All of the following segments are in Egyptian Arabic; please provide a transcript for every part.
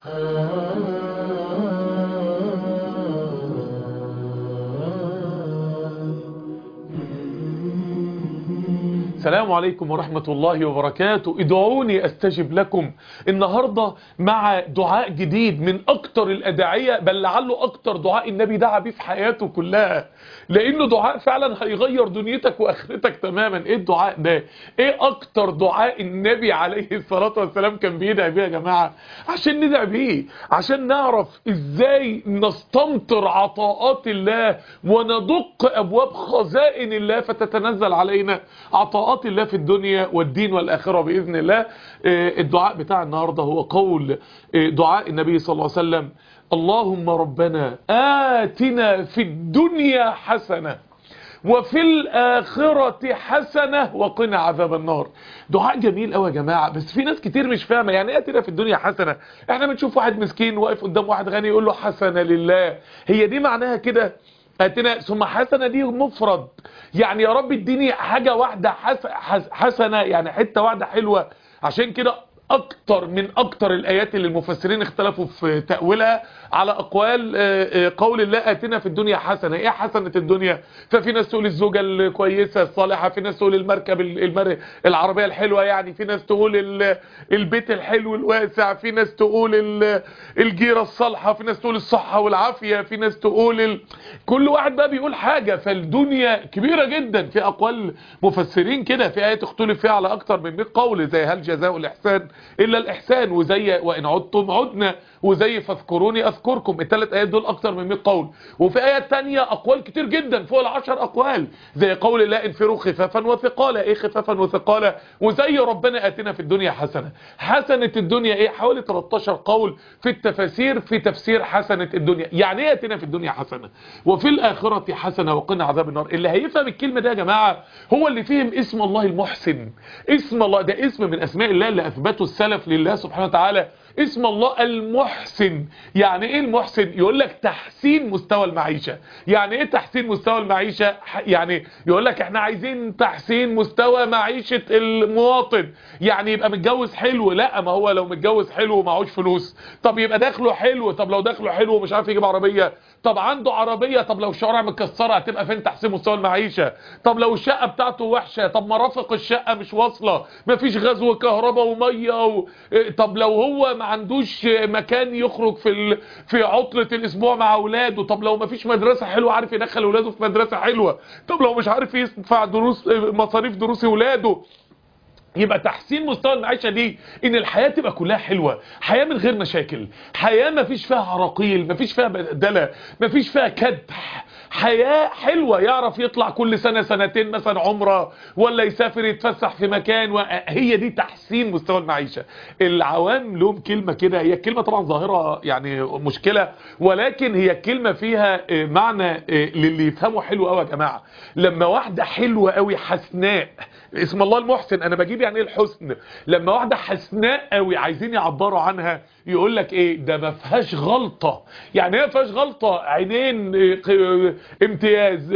السلام عليكم ورحمة الله وبركاته ادعوني استجب لكم النهاردة مع دعاء جديد من اكتر الادعية بل لعله اكتر دعاء النبي دعا بيه في حياته كلها لانه دعاء فعلا هيغير دنيتك واخرتك تماما ايه الدعاء ده ايه اكتر دعاء النبي عليه الصلاة والسلام كان بيدعي بيه يا جماعة عشان ندعي بيه عشان نعرف ازاي نستمطر عطاءات الله وندق ابواب خزائن الله فتتنزل علينا عطاءات الله في الدنيا والدين والآخرة بإذن الله الدعاء بتاع النهاردة هو قول دعاء النبي صلى الله عليه وسلم اللهم ربنا آتنا في الدنيا حسنة وفي الآخرة حسنة وقنا عذاب النار دعاء جميل قوي يا جماعة بس في ناس كتير مش فاهمة يعني آتنا في الدنيا حسنة احنا بنشوف واحد مسكين واقف قدام واحد غني يقول له حسنة لله هي دي معناها كده اتنا ثم حسنه دي مفرد يعني يا رب اديني حاجه واحده حس حسنه يعني حته واحده حلوه عشان كده اكتر من اكتر الايات اللي المفسرين اختلفوا في تأويلها على اقوال قول الله اتنا في الدنيا حسنه ايه حسنه الدنيا ففي ناس تقول الزوجه الكويسه الصالحه في ناس تقول المركب المر... العربيه الحلوه يعني في ناس تقول ال... البيت الحلو الواسع في ناس تقول ال... الجيره الصالحه في ناس تقول الصحه والعافيه في ناس تقول ال... كل واحد بقى بيقول حاجه فالدنيا كبيره جدا في اقوال مفسرين كده في ايات اختلف فيها على اكتر من 100 قول زي هل جزاء الاحسان الا الاحسان وزي وان عدتم عدنا وزي فاذكروني اذكركم الثلاث ايات دول اكتر من 100 قول وفي ايات تانية اقوال كتير جدا فوق العشر اقوال زي قول الله انفروا خفافا وثقالا ايه خفافا وثقالا وزي ربنا اتنا في الدنيا حسنه حسنه الدنيا ايه حوالي 13 قول في التفاسير في تفسير حسنه الدنيا يعني ايه اتنا في الدنيا حسنه وفي الاخره حسنه وقنا عذاب النار اللي هيفهم الكلمه ده يا جماعه هو اللي فهم اسم الله المحسن اسم الله ده اسم من اسماء الله اللي اثبته السلف لله سبحانه وتعالى اسم الله المحسن يعني ايه المحسن يقول لك تحسين مستوى المعيشة يعني ايه تحسين مستوى المعيشة يعني يقول لك احنا عايزين تحسين مستوى معيشة المواطن يعني يبقى متجوز حلو لا ما هو لو متجوز حلو ومعهوش فلوس طب يبقى دخله حلو طب لو دخله حلو ومش عارف يجيب عربية طب عنده عربية طب لو الشوارع متكسرة هتبقى فين تحسين مستوى المعيشة طب لو الشقة بتاعته وحشة طب مرافق الشقة مش واصلة مفيش غاز وكهرباء ومية و... طب لو هو ما عندوش مكان يخرج في ال... في عطلة الاسبوع مع اولاده طب لو ما فيش مدرسة حلوة عارف يدخل اولاده في مدرسة حلوة طب لو مش عارف يدفع دروس مصاريف دروس اولاده يبقى تحسين مستوى المعيشة دي ان الحياة تبقى كلها حلوة حياة من غير مشاكل حياة ما فيش فيها عراقيل ما فيش فيها بدلة ما فيش فيها كدح حياة حلوة يعرف يطلع كل سنة سنتين مثلا عمرة ولا يسافر يتفسح في مكان هي دي تحسين مستوى المعيشة العوام لهم كلمة كده هي كلمة طبعا ظاهرة يعني مشكلة ولكن هي كلمة فيها معنى للي يفهموا حلو قوي يا جماعة لما واحدة حلوة قوي حسناء اسم الله المحسن انا بجيب يعني ايه الحسن لما واحدة حسناء قوي عايزين يعبروا عنها يقول لك ايه ده ما فيهاش غلطة يعني ايه ما فيهاش غلطة عينين امتياز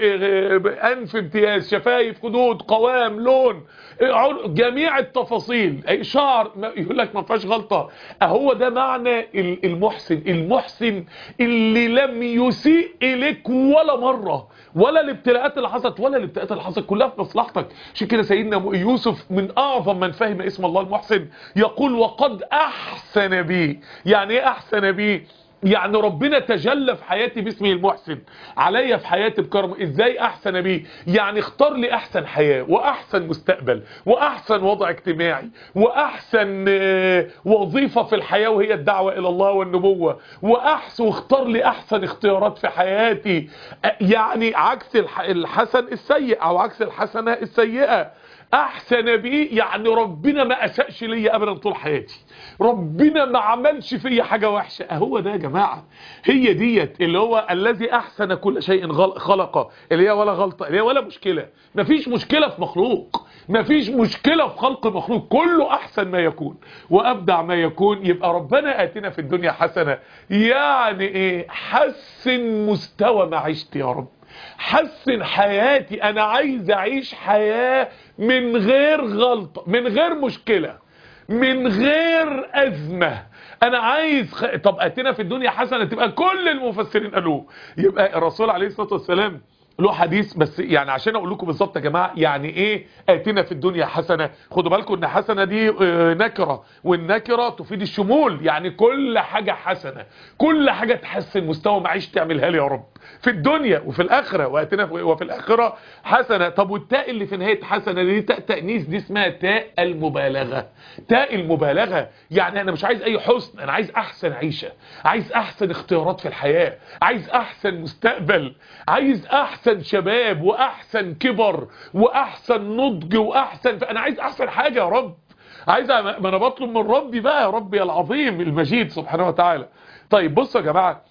انف امتياز شفايف خدود قوام لون جميع التفاصيل شعر يقول لك ما فيهاش غلطة اهو ده معنى المحسن المحسن اللي لم يسيء اليك ولا مرة ولا الابتلاءات اللي حصلت ولا الابتلاءات اللي حصلت كلها في مصلحتك عشان كده سيدنا يوسف من اعظم من فهم اسم الله المحسن يقول وقد احسن بي يعني ايه احسن بي يعني ربنا تجلى في حياتي باسمه المحسن عليا في حياتي بكرمه ازاي احسن بيه يعني اختار لي احسن حياة واحسن مستقبل واحسن وضع اجتماعي واحسن وظيفة في الحياة وهي الدعوة الى الله والنبوة واحسن واختار لي احسن اختيارات في حياتي يعني عكس الحسن السيء او عكس الحسنة السيئة احسن بيه يعني ربنا ما اسأش ليا ابدا طول حياتي ربنا ما عملش فيا حاجة وحشة اهو ده يا جماعة هي ديت اللي هو الذي احسن كل شيء خلقه اللي هي ولا غلطة اللي هي ولا مشكلة مفيش مشكلة في مخلوق مفيش مشكلة في خلق مخلوق كله احسن ما يكون وابدع ما يكون يبقى ربنا اتنا في الدنيا حسنة يعني ايه حسن مستوى معيشتي يا رب حسن حياتي انا عايز اعيش حياة من غير غلطة من غير مشكلة من غير ازمة انا عايز خ... طب اتنا في الدنيا حسنه تبقى كل المفسرين قالوه يبقى الرسول عليه الصلاه والسلام له حديث بس يعني عشان اقول لكم بالظبط يا جماعه يعني ايه اتنا في الدنيا حسنه خدوا بالكم ان حسنه دي آه، نكره والنكره تفيد الشمول يعني كل حاجه حسنه كل حاجه تحسن مستوى معيشتي تعملها لي يا رب في الدنيا وفي الاخره واتنا في وفي الاخره حسنه طب والتاء اللي في نهايه حسنه دي تاء تانيث دي اسمها تاء المبالغه تاء المبالغه يعني انا مش عايز اي حسن انا عايز احسن عيشه عايز احسن اختيارات في الحياه عايز احسن مستقبل عايز احسن شباب واحسن كبر واحسن نضج واحسن انا عايز احسن حاجه يا رب عايز ما انا بطلب من ربي بقى يا ربي العظيم المجيد سبحانه وتعالى طيب بصوا يا جماعه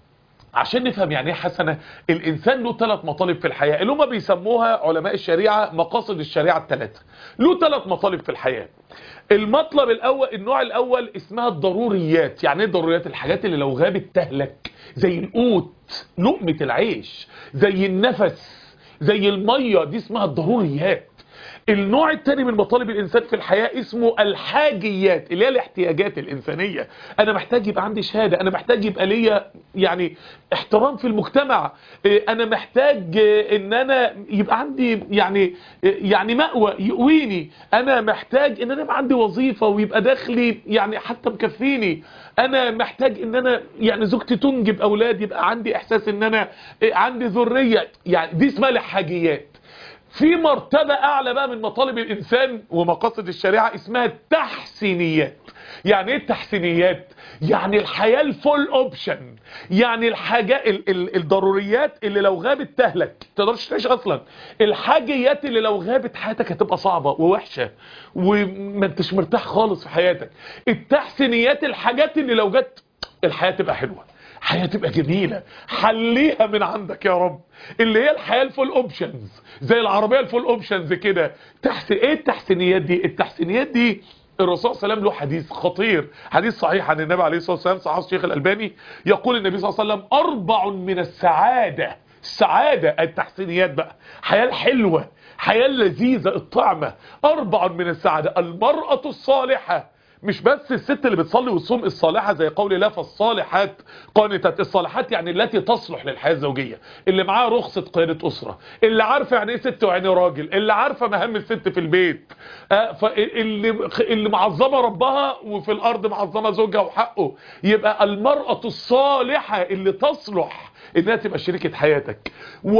عشان نفهم يعني ايه حسنه الانسان له ثلاث مطالب في الحياه اللي هم بيسموها علماء الشريعه مقاصد الشريعه الثلاثه له ثلاث مطالب في الحياه المطلب الاول النوع الاول اسمها الضروريات يعني ايه الضروريات الحاجات اللي لو غابت تهلك زي القوت لقمه العيش زي النفس زي الميه دي اسمها الضروريات النوع الثاني من مطالب الانسان في الحياه اسمه الحاجيات اللي هي الاحتياجات الانسانيه انا محتاج يبقى عندي شهاده انا محتاج يبقى ليا يعني احترام في المجتمع إيه، انا محتاج إيه، ان انا يبقى عندي يعني إيه، يعني مأوى يقويني انا محتاج ان انا يبقى عندي وظيفه ويبقى دخلي يعني حتى مكفيني انا محتاج ان انا يعني زوجتي تنجب اولاد يبقى عندي احساس ان انا إيه، عندي ذريه يعني دي اسمها الحاجيات في مرتبة أعلى بقى من مطالب الإنسان ومقاصد الشريعة اسمها التحسينيات يعني إيه التحسينيات؟ يعني الحياة الفول أوبشن يعني الحاجة ال ال الضروريات اللي لو غابت تهلك تقدرش تعيش أصلا الحاجيات اللي لو غابت حياتك هتبقى صعبة ووحشة وما انتش مرتاح خالص في حياتك التحسينيات الحاجات اللي لو جت الحياة تبقى حلوة حياة تبقى جميلة حليها من عندك يا رب اللي هي الحياة الفول اوبشنز زي العربية الفول اوبشنز كده تحسن ايه التحسينيات دي التحسينيات دي الرسول صلى الله عليه وسلم له حديث خطير حديث صحيح عن النبي عليه الصلاة والسلام صحيح الشيخ الألباني يقول النبي صلى الله عليه وسلم أربع من السعادة السعادة التحسينيات بقى حياة الحلوة حياة لذيذة الطعمة أربع من السعادة المرأة الصالحة مش بس الست اللي بتصلي وتصوم الصالحة زي قول الله فالصالحات قانتات الصالحات يعني التي تصلح للحياة الزوجية اللي معاها رخصة قيادة أسرة اللي عارفة يعني ايه ست ويعني راجل اللي عارفة مهام الست في البيت آه فاللي اللي معظمة ربها وفي الأرض معظمة زوجها وحقه يبقى المرأة الصالحة اللي تصلح انها تبقى شريكة حياتك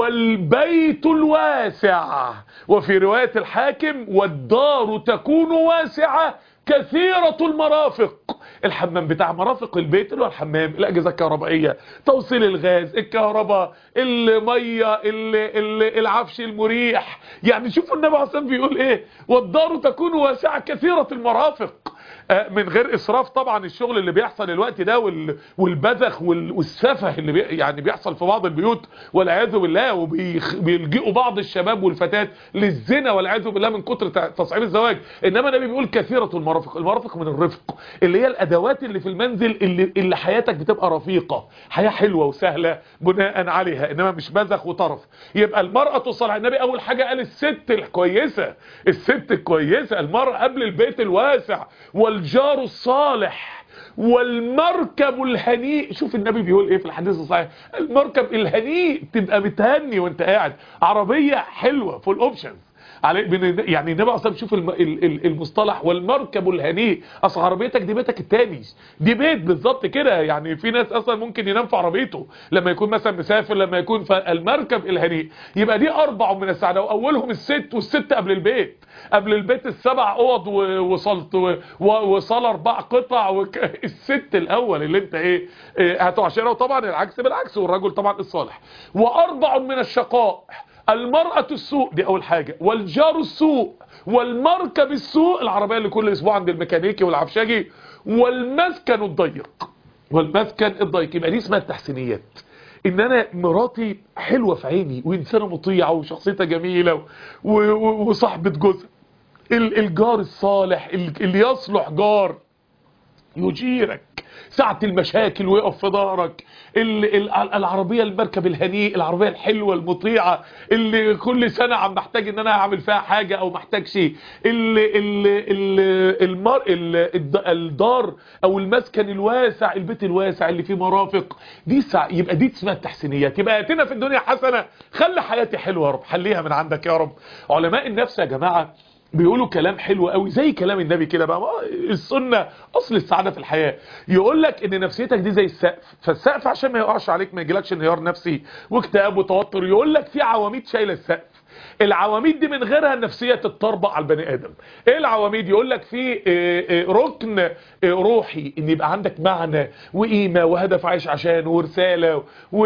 والبيت الواسع وفي رواية الحاكم والدار تكون واسعة كثيرة المرافق الحمام بتاع مرافق البيت اللي هو الحمام الأجهزة الكهربائية توصيل الغاز الكهرباء المية ال- ال- العفش المريح يعني شوفوا النبي عليه الصلاة والسلام بيقول ايه والدار تكون واسعة كثيرة المرافق آه، من غير اسراف طبعا الشغل اللي بيحصل الوقت ده وال- والبذخ وال- والسفه اللي بي يعني بيحصل في بعض البيوت والعياذ بالله وبيلجئوا بعض الشباب والفتيات للزنا والعياذ بالله من كتر تع- تصعيب الزواج انما النبي بيقول كثيره المرافق المرافق من الرفق اللي هي الادوات اللي في المنزل اللي اللي حياتك بتبقى رفيقه حياه حلوه وسهله بناء عليها انما مش بذخ وطرف يبقى المراه الصالحه النبي اول حاجه قال الست الكويسه الست الكويسه المراه قبل البيت الواسع والجار الصالح والمركب الهنيء شوف النبي بيقول ايه في الحديث الصحيح المركب الهنيء تبقى متهني وانت قاعد عربيه حلوه فول اوبشنز علي بن- يعني النبي اصلا شوف الم- ال- ال- المصطلح والمركب الهنيء اصل عربيتك دي بيتك التاني دي بيت بالظبط كده يعني في ناس اصلا ممكن ينام في عربيته لما يكون مثلا مسافر لما يكون فالمركب الهنيء يبقى دي اربع من السعاده واولهم الست والست قبل البيت قبل البيت السبع اوض و- وصلت و- و- وصاله اربع قطع وك... الست الاول اللي انت ايه, إيه هتعشرها وطبعا العكس بالعكس والرجل طبعا الصالح واربع من الشقاء المرأة السوء دي أول حاجة والجار السوء والمركب السوء العربية اللي كل أسبوع عند الميكانيكي والعفشاجي والمسكن الضيق والمسكن الضيق يبقى دي اسمها التحسينيات ان انا مراتي حلوة في عيني وانسانة مطيعة وشخصيتها جميلة و- و- وصاحبة جوزها ال- الجار الصالح ال- اللي يصلح جار يجيرك ساعة المشاكل ويقف في ظهرك ال- ال- العربية المركب الهنيء العربية الحلوة المطيعة اللي كل سنة عم محتاج ان انا اعمل فيها حاجة او محتاج شيء ال ال ال المر ال الد- الدار او المسكن الواسع البيت الواسع اللي فيه مرافق دي سع... يبقى دي اسمها التحسينيات يبقى اتنا في الدنيا حسنة خلي حياتي حلوة يا رب حليها من عندك يا رب علماء النفس يا جماعة بيقولوا كلام حلو قوي زي كلام النبي كده بقى السنة اصل السعادة في الحياة يقول لك ان نفسيتك دي زي السقف فالسقف عشان ما يقعش عليك ما يجيلكش انهيار نفسي واكتئاب وتوتر يقول لك في عواميد شايله السقف العواميد دي من غيرها النفسية تتطربق على البني ادم ايه العواميد يقول لك في آه، آه، ركن آه، روحي ان يبقى عندك معنى وقيمة وهدف عايش عشانه ورسالة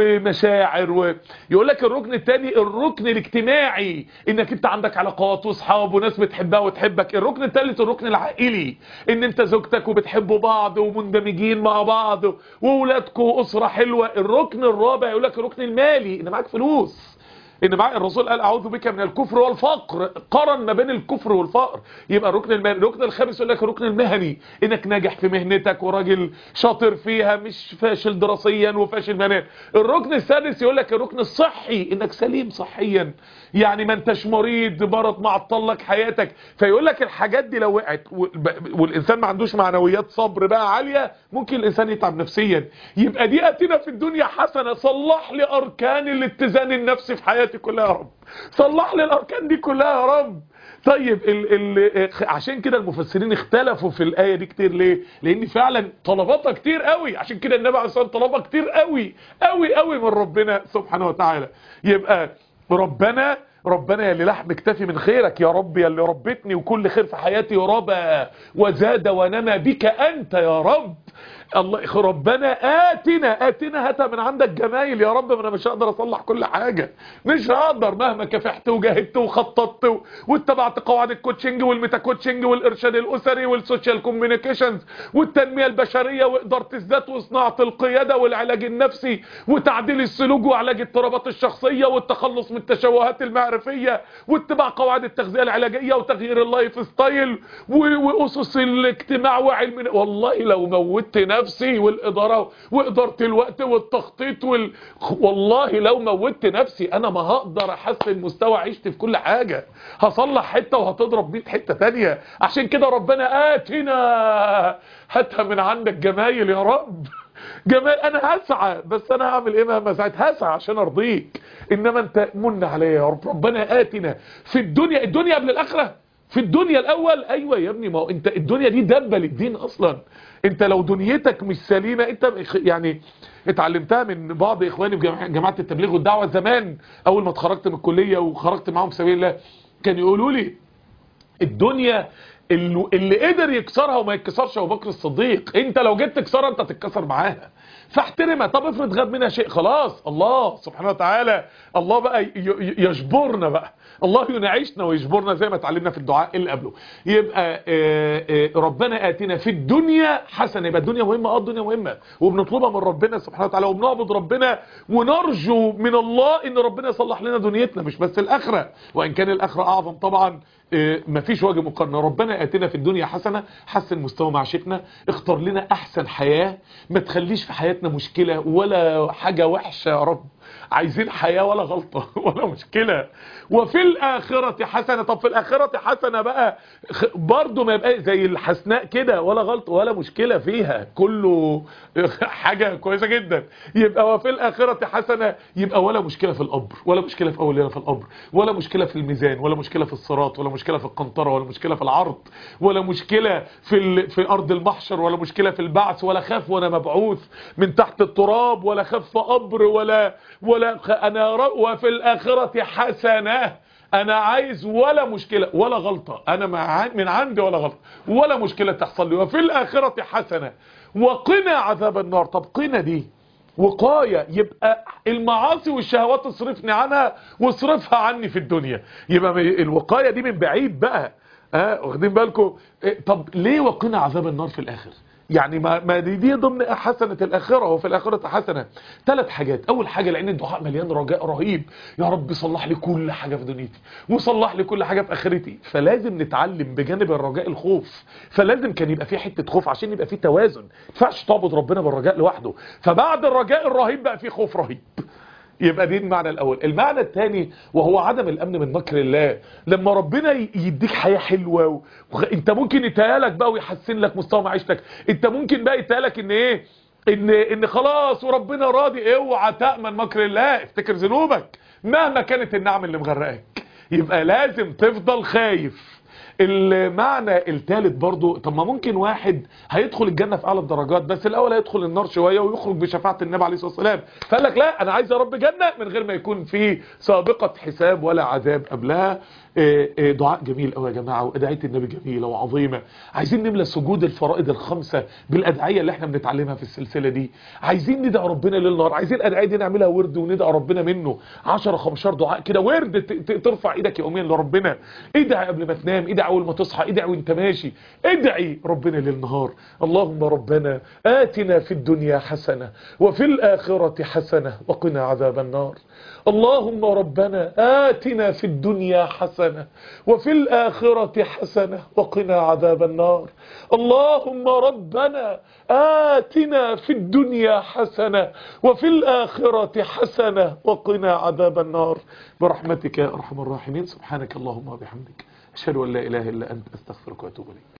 ومشاعر و... يقول لك الركن الثاني الركن الاجتماعي انك انت عندك علاقات واصحاب وناس بتحبها وتحبك الركن الثالث الركن العائلي ان انت زوجتك وبتحبوا بعض ومندمجين مع بعض واولادكم اسرة حلوة الركن الرابع يقول لك الركن المالي ان معاك فلوس ان معاك الرسول قال اعوذ بك من الكفر والفقر قرن ما بين الكفر والفقر يبقى الركن المالي الركن الخامس يقول لك الركن المهني انك ناجح في مهنتك وراجل شاطر فيها مش فاشل دراسيا وفاشل ماليا الركن السادس يقول لك الركن الصحي انك سليم صحيا يعني ما انتش مريض مرض معطل لك حياتك فيقول لك الحاجات دي لو وقعت وال- والانسان ما عندوش معنويات صبر بقى عاليه ممكن الانسان يتعب نفسيا يبقى دي اتنا في الدنيا حسنه صلح لي اركان الاتزان النفسي في حياتي كلها يا رب صلح لي الاركان دي كلها يا رب طيب ال ال عشان كده المفسرين اختلفوا في الآية دي كتير ليه لان فعلا طلباتها كتير قوي عشان كده النبي عليه الصلاة والسلام طلبها كتير قوي قوي قوي من ربنا سبحانه وتعالى يبقى ربنا ربنا يا اللي لحم اكتفي من خيرك يا رب يا اللي ربتني وكل خير في حياتي يا رب وزاد ونمى بك انت يا رب الله ربنا آتنا آتنا هاتها من عندك جمايل يا رب ما انا مش هقدر اصلح كل حاجة مش هقدر مهما كافحت وجاهدت وخططت و- واتبعت قواعد الكوتشنج والميتا كوتشنج والارشاد الاسري والسوشيال كوميونيكيشنز والتنمية البشرية وادارة الذات وصناعة القيادة والعلاج النفسي وتعديل السلوك وعلاج اضطرابات الشخصية والتخلص من التشوهات المعرفية واتباع قواعد التغذية العلاجية وتغيير اللايف ستايل و- واسس الاجتماع وعلم والله لو موتت نفسي والاداره واداره الوقت والتخطيط وال... والله لو موتت نفسي انا ما هقدر احسن مستوى عيشتي في كل حاجه هصلح حته وهتضرب 100 حته تانية عشان كده ربنا اتنا هاتها من عندك جمايل يا رب جمال انا هسعى بس انا هعمل ايه مهما سعيت هسعى عشان ارضيك انما انت من عليا يا رب ربنا اتنا في الدنيا الدنيا قبل الاخره في الدنيا الاول ايوه يا ابني ما هو انت الدنيا دي دبه للدين اصلا انت لو دنيتك مش سليمه انت يعني اتعلمتها من بعض اخواني في جماعه جماعة التبليغ والدعوه زمان اول ما اتخرجت من الكليه وخرجت معاهم في سبيل الله كانوا يقولوا لي الدنيا اللي, اللي قدر يكسرها وما يتكسرش ابو بكر الصديق انت لو جيت تكسرها انت تتكسر معاها فاحترمها طب افرض غاب منها شيء خلاص الله سبحانه وتعالى الله بقى ي- ي- يجبرنا بقى الله ينعشنا ويجبرنا زي ما اتعلمنا في الدعاء اللي قبله يبقى آه، آه، ربنا آتنا في الدنيا حسنة يبقى الدنيا مهمة اه الدنيا مهمة وبنطلبها من ربنا سبحانه وتعالى وبنعبد ربنا ونرجو من الله ان ربنا يصلح لنا دنيتنا مش بس الاخرة وان كان الاخرة اعظم طبعا آه، مفيش وجه مقارنة ربنا آتنا في الدنيا حسنة حسن مستوى معيشتنا اختار لنا احسن حياة ما تخليش في حياتنا مشكلة ولا حاجة وحشة يا رب عايزين حياة ولا غلطة ولا مشكلة وفي الآخرة حسنة طب في الآخرة حسنة بقى خ- برضو ما يبقى زي الحسناء كده ولا غلط ولا مشكلة فيها كله حاجة كويسة جدا يبقى وفي الآخرة حسنة يبقى ولا مشكلة في القبر ولا مشكلة في أول ليلة في القبر ولا مشكلة في الميزان ولا مشكلة في الصراط ولا مشكلة في القنطرة ولا مشكلة في العرض ولا مشكلة في ال... في أرض المحشر ولا مشكلة في البعث ولا خاف وأنا مبعوث من تحت التراب ولا خاف في قبر ولا ولا خ... أنا ر... وفي الآخرة حسنة انا عايز ولا مشكلة ولا غلطة انا مع من عندي ولا غلطة ولا مشكلة تحصل لي وفي الاخرة حسنة وقنا عذاب النار طب قنا دي وقاية يبقى المعاصي والشهوات اصرفني عنها واصرفها عني في الدنيا يبقى م- الوقاية دي من بعيد بقى ها واخدين بالكم إيه، طب ليه وقنا عذاب النار في الاخر يعني ما, ما دي, دي ضمن حسنة الآخرة وفي الآخرة حسنة ثلاث حاجات أول حاجة لأن الدعاء مليان رجاء رهيب يا رب صلح لي كل حاجة في دنيتي وصلح لي كل حاجة في آخرتي فلازم نتعلم بجانب الرجاء الخوف فلازم كان يبقى في حتة خوف عشان يبقى في توازن ما ينفعش تعبد ربنا بالرجاء لوحده فبعد الرجاء الرهيب بقى في خوف رهيب يبقى دي المعنى الاول المعنى الثاني وهو عدم الامن من مكر الله لما ربنا يديك حياه حلوه و... انت ممكن يتهيالك بقى ويحسن لك مستوى معيشتك انت ممكن بقى يتهيالك ان ايه ان ان خلاص وربنا راضي اوعى تامن مكر الله افتكر ذنوبك مهما كانت النعم اللي مغرقاك يبقى لازم تفضل خايف المعنى الثالث برضو طب ما ممكن واحد هيدخل الجنة في اعلى الدرجات بس الاول هيدخل النار شوية ويخرج بشفاعة النبي عليه الصلاة والسلام فقال لك لا انا عايز يا رب جنة من غير ما يكون في سابقة حساب ولا عذاب قبلها دعاء جميل قوي يا جماعة وادعية النبي جميلة وعظيمة عايزين نملى سجود الفرائض الخمسة بالادعية اللي احنا بنتعلمها في السلسلة دي عايزين ندعي ربنا ليل نهار عايزين الادعية دي نعملها ورد وندعي ربنا منه 10 15 دعاء كده ورد ترفع ايدك يوميا لربنا ادعي قبل ما تنام ادعي اول ما تصحى ادعي وانت ماشي ادعي ربنا ليل نهار اللهم ربنا آتنا في الدنيا حسنة وفي الآخرة حسنة وقنا عذاب النار اللهم ربنا آتنا في الدنيا حسنة وفي الآخرة حسنة وقنا عذاب النار اللهم ربنا آتنا في الدنيا حسنة وفي الآخرة حسنة وقنا عذاب النار برحمتك يا أرحم الراحمين سبحانك اللهم وبحمدك أشهد أن لا إله إلا أنت أستغفرك وأتوب إليك